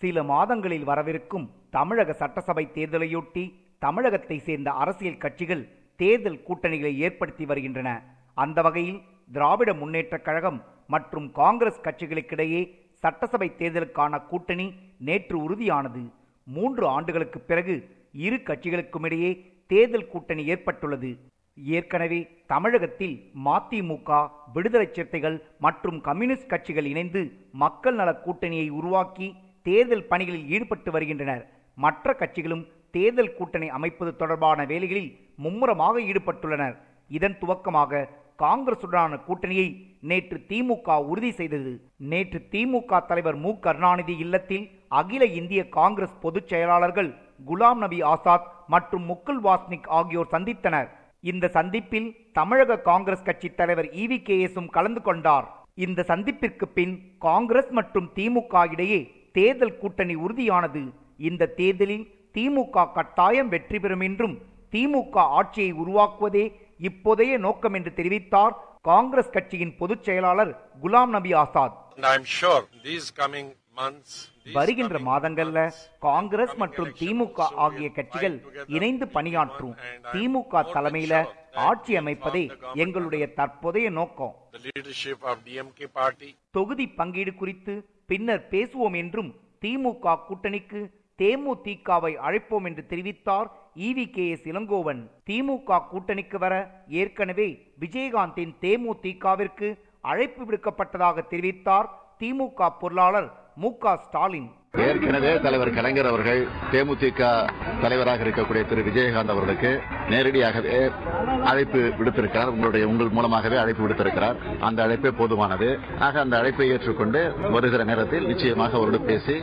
சில மாதங்களில் வரவிருக்கும் தமிழக சட்டசபை தேர்தலையொட்டி தமிழகத்தை சேர்ந்த அரசியல் கட்சிகள் தேர்தல் கூட்டணிகளை ஏற்படுத்தி வருகின்றன அந்த வகையில் திராவிட முன்னேற்றக் கழகம் மற்றும் காங்கிரஸ் கட்சிகளுக்கிடையே சட்டசபை தேர்தலுக்கான கூட்டணி நேற்று உறுதியானது மூன்று ஆண்டுகளுக்கு பிறகு இரு கட்சிகளுக்கும் இடையே தேர்தல் கூட்டணி ஏற்பட்டுள்ளது ஏற்கனவே தமிழகத்தில் மதிமுக விடுதலை சிறுத்தைகள் மற்றும் கம்யூனிஸ்ட் கட்சிகள் இணைந்து மக்கள் நல கூட்டணியை உருவாக்கி தேர்தல் பணிகளில் ஈடுபட்டு வருகின்றனர் மற்ற கட்சிகளும் தேர்தல் கூட்டணி அமைப்பது தொடர்பான வேலைகளில் மும்முரமாக ஈடுபட்டுள்ளனர் இதன் துவக்கமாக காங்கிரசுடனான கூட்டணியை நேற்று திமுக உறுதி செய்தது நேற்று திமுக தலைவர் மு கருணாநிதி இல்லத்தில் அகில இந்திய காங்கிரஸ் பொதுச் செயலாளர்கள் குலாம் நபி ஆசாத் மற்றும் முகுல் வாஸ்னிக் ஆகியோர் சந்தித்தனர் இந்த சந்திப்பில் தமிழக காங்கிரஸ் கட்சி தலைவர் இவி கே எஸும் கலந்து கொண்டார் இந்த சந்திப்பிற்கு பின் காங்கிரஸ் மற்றும் திமுக இடையே தேர்தல் கூட்டணி உறுதியானது இந்த தேர்தலில் திமுக கட்டாயம் வெற்றி பெறும் என்றும் திமுக ஆட்சியை உருவாக்குவதே இப்போதைய நோக்கம் என்று தெரிவித்தார் காங்கிரஸ் கட்சியின் பொதுச் செயலாளர் குலாம் நபி Azad And I'm sure these coming months, these வருகின்ற coming மாதங்கள்ல months, காங்கிரஸ் coming மற்றும் elections திமுக also ஆகிய will கட்சிகள் fight together இணைந்து in பணியாற்றும் one and I'm DMK more than தலைமையில sure that ஆட்சி we அமைப்பதே form the government எங்களுடைய தற்போதைய நோக்கம் the leadership of DMK party தொகுதி பங்கீடு குறித்து பின்னர் பேசுவோம் என்றும் திமுக கூட்டணிக்கு தேமுதிகவை அழைப்போம் என்று தெரிவித்தார் இவி கே எஸ் இளங்கோவன் திமுக கூட்டணிக்கு வர ஏற்கனவே விஜயகாந்தின் தேமுதிகவிற்கு அழைப்பு விடுக்கப்பட்டதாக தெரிவித்தார் திமுக பொருளாளர் மு க ஸ்டாலின் ஏற்கனவே தலைவர் கலைஞர் அவர்கள் தேமுதிக தலைவராக இருக்கக்கூடிய திரு விஜயகாந்த் அவர்களுக்கு நேரடியாகவே அழைப்பு விடுத்திருக்கிறார் உங்களுடைய உங்கள் மூலமாகவே அழைப்பு விடுத்திருக்கிறார் அந்த அழைப்பே போதுமானது ஆக அந்த அழைப்பை ஏற்றுக்கொண்டு வருகிற நேரத்தில் நிச்சயமாக அவரோடு பேசி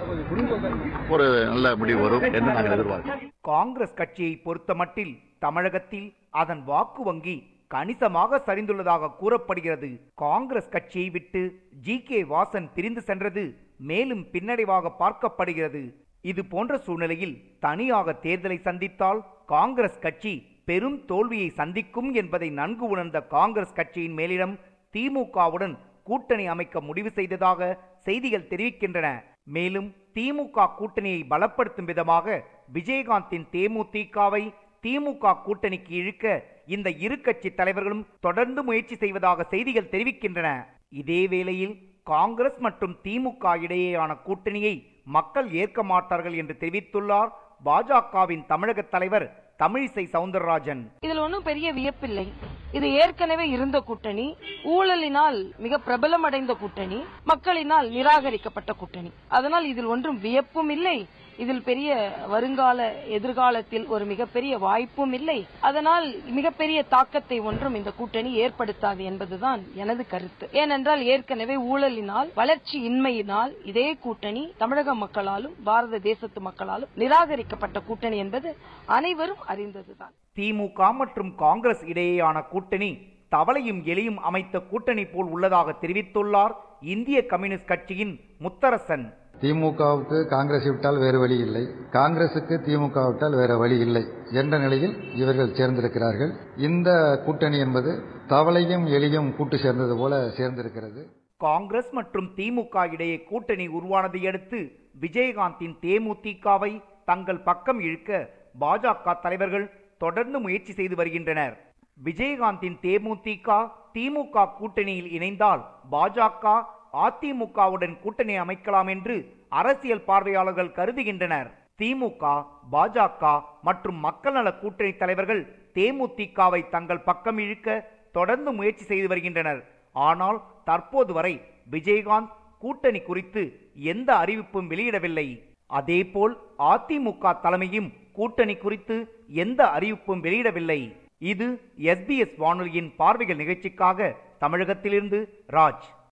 ஒரு நல்ல முடிவு வரும் என்று நாங்கள் எதிர்பார்க்கிறோம் காங்கிரஸ் கட்சியை பொறுத்தமட்டில் தமிழகத்தில் அதன் வாக்கு வங்கி கணிசமாக சரிந்துள்ளதாக கூறப்படுகிறது காங்கிரஸ் கட்சியை விட்டு ஜி கே வாசன் பிரிந்து சென்றது மேலும் பின்னடைவாக பார்க்கப்படுகிறது இது போன்ற சூழ்நிலையில் தனியாக தேர்தலை சந்தித்தால் காங்கிரஸ் கட்சி பெரும் தோல்வியை சந்திக்கும் என்பதை நன்கு உணர்ந்த காங்கிரஸ் கட்சியின் மேலிடம் திமுகவுடன் கூட்டணி அமைக்க முடிவு செய்ததாக செய்திகள் தெரிவிக்கின்றன மேலும் திமுக கூட்டணியை பலப்படுத்தும் விதமாக விஜயகாந்தின் தேமுதிகவை திமுக கூட்டணிக்கு இழுக்க இந்த இரு கட்சி தலைவர்களும் தொடர்ந்து முயற்சி செய்வதாக செய்திகள் தெரிவிக்கின்றன இதே வேளையில் காங்கிரஸ் மற்றும் திமுக இடையேயான கூட்டணியை மக்கள் ஏற்க மாட்டார்கள் என்று தெரிவித்துள்ளார் பாஜகவின் தமிழக தலைவர் தமிழிசை சவுந்தரராஜன் இதுல ஒன்றும் பெரிய வியப்பில்லை இது ஏற்கனவே இருந்த கூட்டணி ஊழலினால் மிக பிரபலமடைந்த கூட்டணி மக்களினால் நிராகரிக்கப்பட்ட கூட்டணி அதனால் இதில் ஒன்றும் வியப்பும் இல்லை இதில் பெரிய வருங்கால எதிர்காலத்தில் ஒரு மிகப்பெரிய வாய்ப்பும் இல்லை அதனால் மிகப்பெரிய தாக்கத்தை ஒன்றும் இந்த கூட்டணி ஏற்படுத்தாது என்பதுதான் எனது கருத்து ஏனென்றால் ஏற்கனவே ஊழலினால் வளர்ச்சி இன்மையினால் இதே கூட்டணி தமிழக மக்களாலும் பாரத தேசத்து மக்களாலும் நிராகரிக்கப்பட்ட கூட்டணி என்பது அனைவரும் அறிந்ததுதான் திமுக மற்றும் காங்கிரஸ் இடையேயான கூட்டணி தவளையும் எலியும் அமைத்த கூட்டணி போல் உள்ளதாக தெரிவித்துள்ளார் இந்திய கம்யூனிஸ்ட் கட்சியின் முத்தரசன் திமுகவுக்கு காங்கிரஸ் விட்டால் வேறு வழி இல்லை காங்கிரசுக்கு திமுக விட்டால் வேறு வழி இல்லை என்ற நிலையில் இவர்கள் சேர்ந்திருக்கிறார்கள் இந்த கூட்டணி என்பது தவளையும் எலியும் கூட்டு சேர்ந்தது போல சேர்ந்திருக்கிறது காங்கிரஸ் மற்றும் திமுக இடையே கூட்டணி உருவானதை அடுத்து விஜயகாந்தின் தேமுதிகவை தங்கள் பக்கம் இழுக்க பாஜக தலைவர்கள் தொடர்ந்து முயற்சி செய்து வருகின்றனர் விஜயகாந்தின் தேமுதிக திமுக கூட்டணியில் இணைந்தால் பாஜக அதிமுகவுடன் கூட்டணி அமைக்கலாம் என்று அரசியல் பார்வையாளர்கள் கருதுகின்றனர் திமுக பாஜக மற்றும் மக்கள் நல கூட்டணி தலைவர்கள் தேமுதிகவை தங்கள் பக்கம் இழுக்க தொடர்ந்து முயற்சி செய்து வருகின்றனர் ஆனால் தற்போது வரை விஜயகாந்த் கூட்டணி குறித்து எந்த அறிவிப்பும் வெளியிடவில்லை அதேபோல் அதிமுக தலைமையும் கூட்டணி குறித்து எந்த அறிவிப்பும் வெளியிடவில்லை இது எஸ்பிஎஸ் வானொலியின் பார்வைகள் நிகழ்ச்சிக்காக தமிழகத்திலிருந்து ராஜ்